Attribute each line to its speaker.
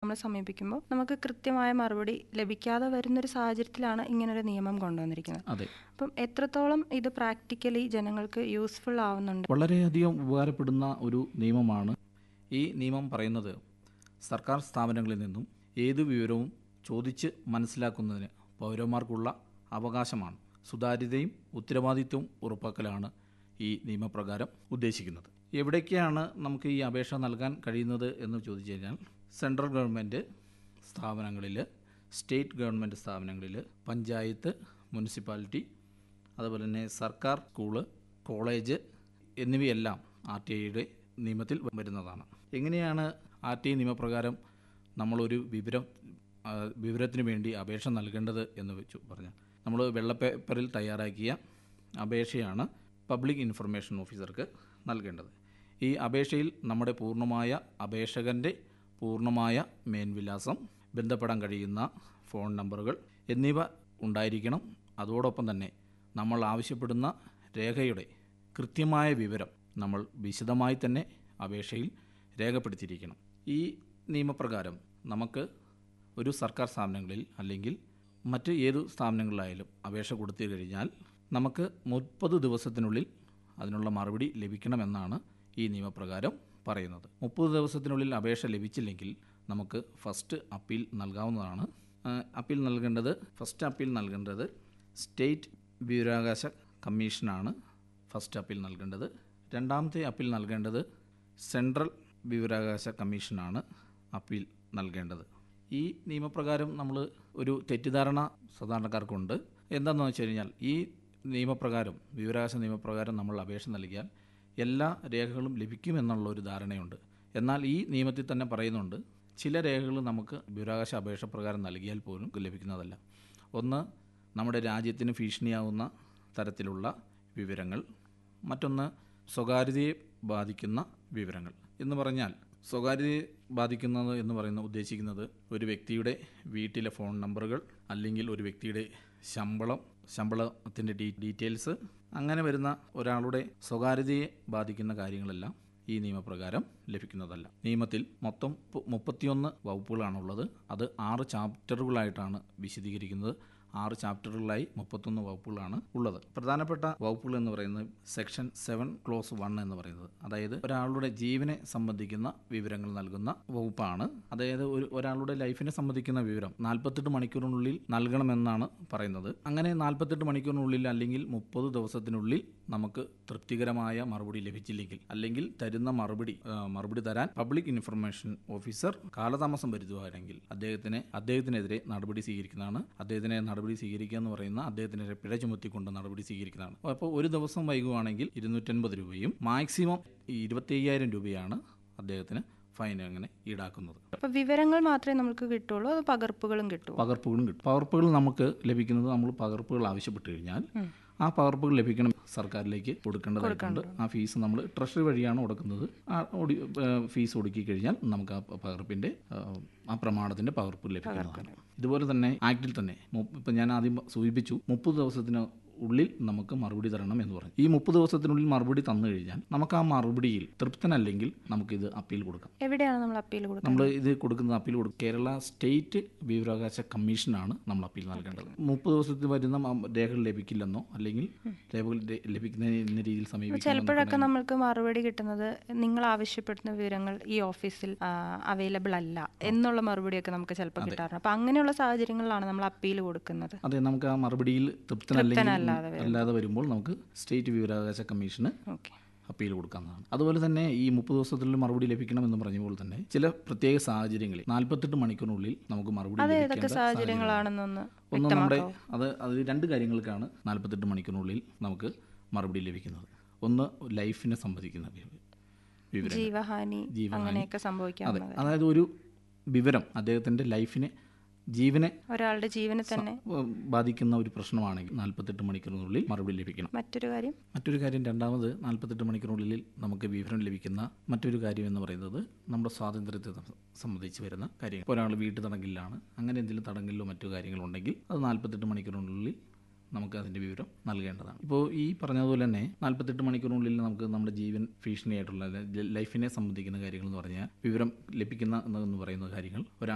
Speaker 1: നമ്മൾ സമീപിക്കുമ്പോൾ നമുക്ക് കൃത്യമായ മറുപടി ലഭിക്കാതെ വരുന്നൊരു സാഹചര്യത്തിലാണ് ഇങ്ങനൊരു നിയമം കൊണ്ടുവന്നിരിക്കുന്നത്
Speaker 2: അതെ
Speaker 1: അപ്പം എത്രത്തോളം ഇത് പ്രാക്ടിക്കലി ജനങ്ങൾക്ക് യൂസ്ഫുൾ ആവുന്നുണ്ട്
Speaker 2: വളരെയധികം ഉപകാരപ്പെടുന്ന ഒരു നിയമമാണ് ഈ നിയമം പറയുന്നത് സർക്കാർ സ്ഥാപനങ്ങളിൽ നിന്നും ഏത് വിവരവും ചോദിച്ച് മനസ്സിലാക്കുന്നതിന് പൗരന്മാർക്കുള്ള അവകാശമാണ് സുതാര്യതയും ഉത്തരവാദിത്വവും ഉറപ്പാക്കലാണ് ഈ നിയമപ്രകാരം ഉദ്ദേശിക്കുന്നത് എവിടേക്കാണ് നമുക്ക് ഈ അപേക്ഷ നൽകാൻ കഴിയുന്നത് എന്ന് ചോദിച്ചു കഴിഞ്ഞാൽ സെൻട്രൽ ഗവൺമെൻറ് സ്ഥാപനങ്ങളിൽ സ്റ്റേറ്റ് ഗവൺമെൻറ് സ്ഥാപനങ്ങളിൽ പഞ്ചായത്ത് മുനിസിപ്പാലിറ്റി അതുപോലെ തന്നെ സർക്കാർ സ്കൂള് കോളേജ് എന്നിവയെല്ലാം ആർ ടി ഐയുടെ നിയമത്തിൽ വരുന്നതാണ് എങ്ങനെയാണ് ആർ ടി ഐ നിയമപ്രകാരം നമ്മളൊരു വിവരം ആ, വിവരത്തിന് വേണ്ടി അപേക്ഷ നൽകേണ്ടത് എന്ന് വെച്ചു പറഞ്ഞാൽ നമ്മൾ വെള്ളപ്പേപ്പറിൽ തയ്യാറാക്കിയ അപേക്ഷയാണ് പബ്ലിക് ഇൻഫർമേഷൻ ഓഫീസർക്ക് നൽകേണ്ടത് ഈ അപേക്ഷയിൽ നമ്മുടെ പൂർണ്ണമായ അപേക്ഷകൻ്റെ പൂർണ്ണമായ മേൽവിലാസം ബന്ധപ്പെടാൻ കഴിയുന്ന ഫോൺ നമ്പറുകൾ എന്നിവ ഉണ്ടായിരിക്കണം അതോടൊപ്പം തന്നെ നമ്മൾ ആവശ്യപ്പെടുന്ന രേഖയുടെ കൃത്യമായ വിവരം നമ്മൾ വിശദമായി തന്നെ അപേക്ഷയിൽ രേഖപ്പെടുത്തിയിരിക്കണം ഈ നിയമപ്രകാരം നമുക്ക് ഒരു സർക്കാർ സ്ഥാപനങ്ങളിൽ അല്ലെങ്കിൽ മറ്റ് ഏതു സ്ഥാപനങ്ങളിലായാലും അപേക്ഷ കൊടുത്തു കഴിഞ്ഞാൽ നമുക്ക് മുപ്പത് ദിവസത്തിനുള്ളിൽ അതിനുള്ള മറുപടി ലഭിക്കണമെന്നാണ് ഈ നിയമപ്രകാരം പറയുന്നത് മുപ്പത് ദിവസത്തിനുള്ളിൽ അപേക്ഷ ലഭിച്ചില്ലെങ്കിൽ നമുക്ക് ഫസ്റ്റ് അപ്പീൽ നൽകാവുന്നതാണ് ആ, അപ്പീൽ നൽകേണ്ടത് ഫസ്റ്റ് അപ്പീൽ നൽകേണ്ടത് സ്റ്റേറ്റ് വിവരാവകാശ കമ്മീഷനാണ് ഫസ്റ്റ് അപ്പീൽ നൽകേണ്ടത് രണ്ടാമത്തെ അപ്പീൽ നൽകേണ്ടത് സെൻട്രൽ വിവരാവകാശ കമ്മീഷനാണ് അപ്പീൽ നൽകേണ്ടത് ഈ നിയമപ്രകാരം നമ്മൾ ഒരു തെറ്റിദ്ധാരണ സാധാരണക്കാർക്കുണ്ട് എന്താണെന്ന് വെച്ച് കഴിഞ്ഞാൽ ഈ നിയമപ്രകാരം വിവരാവകാശ നിയമപ്രകാരം നമ്മൾ അപേക്ഷ നൽകിയാൽ എല്ലാ രേഖകളും ലഭിക്കുമെന്നുള്ള ഒരു ധാരണയുണ്ട് എന്നാൽ ഈ നിയമത്തിൽ തന്നെ പറയുന്നുണ്ട് ചില രേഖകൾ നമുക്ക് വിവരാവകാശ അപേക്ഷ പ്രകാരം നൽകിയാൽ പോലും ലഭിക്കുന്നതല്ല ഒന്ന് നമ്മുടെ രാജ്യത്തിന് ഭീഷണിയാവുന്ന തരത്തിലുള്ള വിവരങ്ങൾ മറ്റൊന്ന് സ്വകാര്യതയെ ബാധിക്കുന്ന വിവരങ്ങൾ എന്ന് പറഞ്ഞാൽ സ്വകാര്യതയെ ബാധിക്കുന്നത് എന്ന് പറയുന്ന ഉദ്ദേശിക്കുന്നത് ഒരു വ്യക്തിയുടെ വീട്ടിലെ ഫോൺ നമ്പറുകൾ അല്ലെങ്കിൽ ഒരു വ്യക്തിയുടെ ശമ്പളം ശമ്പളത്തിൻ്റെ ഡീ ഡീറ്റെയിൽസ് അങ്ങനെ വരുന്ന ഒരാളുടെ സ്വകാര്യതയെ ബാധിക്കുന്ന കാര്യങ്ങളെല്ലാം ഈ നിയമപ്രകാരം ലഭിക്കുന്നതല്ല നിയമത്തിൽ മൊത്തം പു- മുപ്പത്തിയൊന്ന് വകുപ്പുകളാണുള്ളത് അത് ആറ് ചാപ്റ്ററുകളായിട്ടാണ് വിശദീകരിക്കുന്നത് ആറ് ചാപ്റ്ററുകളായി മുപ്പത്തൊന്ന് വകുപ്പുകളാണ് ഉള്ളത് പ്രധാനപ്പെട്ട വകുപ്പുകൾ എന്ന് പറയുന്നത് സെക്ഷൻ സെവൻ ക്ലോസ് വൺ എന്ന് പറയുന്നത് അതായത് ഒരാളുടെ ജീവനെ സംബന്ധിക്കുന്ന വിവരങ്ങൾ നൽകുന്ന വകുപ്പാണ് അതായത് ഒരു ഒരാളുടെ ലൈഫിനെ സംബന്ധിക്കുന്ന വിവരം നാൽപ്പത്തെട്ട് മണിക്കൂറിനുള്ളിൽ നൽകണമെന്നാണ് പറയുന്നത് അങ്ങനെ നാൽപ്പത്തെട്ട് മണിക്കൂറിനുള്ളിൽ അല്ലെങ്കിൽ മുപ്പത് ദിവസത്തിനുള്ളിൽ നമുക്ക് തൃപ്തികരമായ മറുപടി ലഭിച്ചില്ലെങ്കിൽ അല്ലെങ്കിൽ തരുന്ന മറുപടി ആ, മറുപടി തരാൻ പബ്ലിക് ഇൻഫർമേഷൻ ഓഫീസർ കാലതാമസം വരുത്തുകയാണെങ്കിൽ അദ്ദേഹത്തിന് അദ്ദേഹത്തിനെതിരെ നടപടി സ്വീകരിക്കുന്നതാണ് അദ്ദേഹത്തിനെ നടപടി സ്വീകരിക്കുക എന്ന് പറയുന്ന അദ്ദേഹത്തിനെതിരെ പിഴ ചുമത്തിക്കൊണ്ട് നടപടി സ്വീകരിക്കുന്നതാണ് അപ്പോൾ ഒരു ദിവസം വൈകുകയാണെങ്കിൽ ഇരുന്നൂറ്റൻപത് രൂപയും മാക്സിമം ഇരുപത്തി അയ്യായിരം രൂപയാണ് അദ്ദേഹത്തിന് ഫൈൻ അങ്ങനെ ഈടാക്കുന്നത്
Speaker 1: അപ്പൊ വിവരങ്ങൾ മാത്രമേ നമുക്ക് കിട്ടുള്ളൂ അത് പകർപ്പുകളും കിട്ടുമോ
Speaker 2: പകർപ്പുകളും കിട്ടും പകർപ്പുകൾ നമുക്ക് ലഭിക്കുന്നത് നമ്മൾ പകർപ്പുകൾ ആവശ്യപ്പെട്ട് കഴിഞ്ഞാൽ ആ പകർപ്പുകൾ ലഭിക്കണം സർക്കാരിലേക്ക് കൊടുക്കേണ്ടതായിട്ടുണ്ട് ആ ഫീസ് നമ്മൾ ട്രഷറി വഴിയാണ് കൊടുക്കുന്നത് ആ ഒടി ഏഹ് ഫീസ് ഒടുക്കി കഴിഞ്ഞാൽ നമുക്ക് ആ പ- പകർപ്പിൻ്റെ ഏഹ് ആ പ്രമാണത്തിൻ്റെ പകർപ്പ് ലഭിക്കുന്നതാണ് ഇതുപോലെ തന്നെ ആക്ടിൽ തന്നെ മു- ഇപ്പം ഞാൻ ആദ്യം സൂചിപ്പിച്ചു മുപ്പത് ദിവസത്തിന് ഉള്ളിൽ നമുക്ക് മറുപടി തരണം എന്ന് പറഞ്ഞു ഈ മുപ്പത് ദിവസത്തിനുള്ളിൽ മറുപടി തന്നു കഴിഞ്ഞാൽ നമുക്ക് ആ മറുപടിയിൽ തൃപ്തനല്ലെങ്കിൽ നമുക്കിത് അപ്പീൽ കൊടുക്കാം
Speaker 1: എവിടെയാണ് നമ്മൾ അപ്പീൽ കൊടുക്കുന്നത്
Speaker 2: നമ്മൾ ഇത് കൊടുക്കുന്ന അപ്പീൽ കൊടുക്കും കേരള സ്റ്റേറ്റ് വിവരാവകാശ കമ്മീഷനാണ് നമ്മൾ അപ്പീൽ നൽകേണ്ടത് മുപ്പത് ദിവസത്തിൽ വരുന്ന മ- രേഖകൾ ലഭിക്കില്ലെന്നോ അല്ലെങ്കിൽ രേഖകൾ ലെ- ലഭിക്കുന്ന എന്ന രീതിയിൽ സമീപിക്കണം
Speaker 1: ചിലപ്പോഴൊക്കെ നമ്മൾക്ക് മറുപടി കിട്ടുന്നത് നിങ്ങൾ ആവശ്യപ്പെടുന്ന വിവരങ്ങൾ ഈ ഓഫീസിൽ അവൈലബിൾ അല്ല എന്നുള്ള മറുപടിയൊക്കെ നമുക്ക് ചിലപ്പോൾ കിട്ടാറുണ്ട് അപ്പൊ അങ്ങനെയുള്ള സാഹചര്യങ്ങളിലാണ് നമ്മൾ അപ്പീൽ കൊടുക്കുന്നത്
Speaker 2: അതെ നമുക്ക് ആ മറുപടിയിൽ തൃപ്തനല്ലെങ്കിൽ
Speaker 1: തൃപ്തനല്ലാതെ
Speaker 2: അല്ലാതെ വരുമ്പോൾ നമുക്ക് സ്റ്റേറ്റ് വിവരാവകാശ കമ്മീഷന്
Speaker 1: ഓക്കെ
Speaker 2: അപ്പീൽ കൊടുക്കാവുന്നതാണ് അതുപോലെ തന്നെ ഈ മുപ്പത് ദിവസത്തിനുള്ളിൽ മറുപടി ലഭിക്കണമെന്ന് പറഞ്ഞപ്പോൾ തന്നെ ചില പ്രത്യേക സാഹചര്യങ്ങളിൽ നാൽപ്പത്തെട്ട് മണിക്കൂറിനുള്ളിൽ നമുക്ക് മറുപടി
Speaker 1: അത്
Speaker 2: ലഭിക്കേണ്ട
Speaker 1: ഏതൊക്കെ സാഹചര്യങ്ങളാണെന്നൊന്ന്
Speaker 2: ഒന്ന് നമ്മുടെ അത് അത് രണ്ട് കാര്യങ്ങൾക്കാണ് നാൽപ്പത്തെട്ട് മണിക്കൂറിനുള്ളിൽ നമുക്ക് മറുപടി ലഭിക്കുന്നത് ഒന്ന് ലൈഫിനെ സംബന്ധിക്കുന്ന വി- വിവരം
Speaker 1: ജീവഹാനി
Speaker 2: ജീവഹാനി.
Speaker 1: അങ്ങനെയൊക്കെ
Speaker 2: അതെ
Speaker 1: സംഭവിക്കാവുന്നത്
Speaker 2: അതായത് ഒരു വിവരം അദ്ദേഹത്തിൻ്റെ ലൈഫിനെ ജീവനെ
Speaker 1: ഒരാളുടെ ജീവനെ തന്നെ
Speaker 2: ഉം, ബാധിക്കുന്ന ഒരു പ്രശ്നമാണെങ്കിൽ നാൽപ്പത്തെട്ട് മണിക്കൂറിനുള്ളിൽ മറുപടി ലഭിക്കണം
Speaker 1: മറ്റൊരു കാര്യം
Speaker 2: മറ്റൊരു കാര്യം രണ്ടാമത് നാൽപ്പത്തെട്ട് മണിക്കൂറിനുള്ളിൽ നമുക്ക് വിവരം ലഭിക്കുന്ന മറ്റൊരു കാര്യം എന്ന് പറയുന്നത് നമ്മുടെ സ്വാതന്ത്ര്യത്തെ സം- സംബന്ധിച്ച് വരുന്ന കാര്യങ്ങൾ ഒരാൾ വീട്ടു തടങ്കലിലാണ് അങ്ങനെ എന്തെങ്കിലും തടങ്കലിലോ മറ്റു കാര്യങ്ങളോ ഉണ്ടെങ്കിൽ അത് നാൽപ്പത്തെട്ട് മണിക്കൂറിനുള്ളിൽ നമുക്ക് അതിൻ്റെ വിവരം നൽകേണ്ടതാണ് ഇപ്പോൾ ഈ പറഞ്ഞതുപോലെ തന്നെ നാൽപ്പത്തെട്ട് മണിക്കൂറിനുള്ളിൽ നമുക്ക് നമ്മുടെ ജീവൻ ഭീഷണിയായിട്ടുള്ള അല്ലെ- ലൈഫിനെ സംബന്ധിക്കുന്ന കാര്യങ്ങൾ എന്ന് പറഞ്ഞാൽ വിവരം ലഭിക്കുന്ന എന്ന് പറയുന്ന കാര്യങ്ങൾ ഒരാൾ